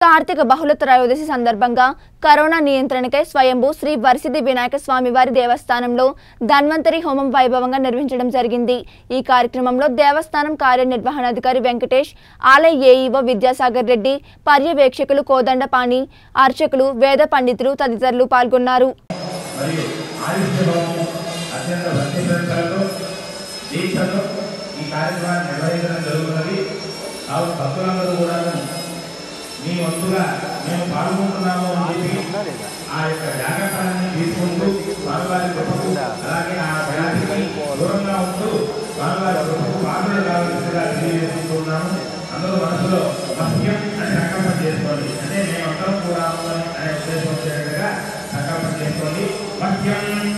కార్తీక బహుళ త్రయోదశి సందర్భంగా కరోనా నియంత్రణకై స్వయంభూ శ్రీ వరసిద్ధి వినాయక స్వామివారి దేవస్థానంలో ధన్వంతరి హోమం వైభవంగా నిర్వహించడం జరిగింది ఈ కార్యక్రమంలో దేవస్థానం కార్యనిర్వహణాధికారి వెంకటేష్ ఆలయ ఏఈఓ విద్యాసాగర్ రెడ్డి పర్యవేక్షకులు కోదండపాణి అర్చకులు వేద పండితులు తదితరులు పాల్గొన్నారు మరియు ఆయుష్యభావము అత్యంత భక్తి శ్రద్ధలతో దీక్షతో ఈ కార్యక్రమాన్ని నిర్వహించడం జరుగుతున్నది కావున భక్తులందరూ కూడా మీ వంతుగా మేము పాల్గొంటున్నాము అని చెప్పి ఆ యొక్క జాగ్రత్తలన్నీ తీసుకుంటూ స్వామివారి కృపకు అలాగే ఆ వ్యాధికి దూరంగా ఉంటూ స్వామివారి కృపకు పాత్రలు కావాల్సిందిగా తెలియజేసుకుంటున్నాము అందరూ మనసులో మహ్యం అని సంకల్పం చేసుకోండి అంటే మేమందరం కూడా అనే ఉద్దేశం వచ్చేటట్టుగా సంకల్పం చేసుకోండి మహ్యం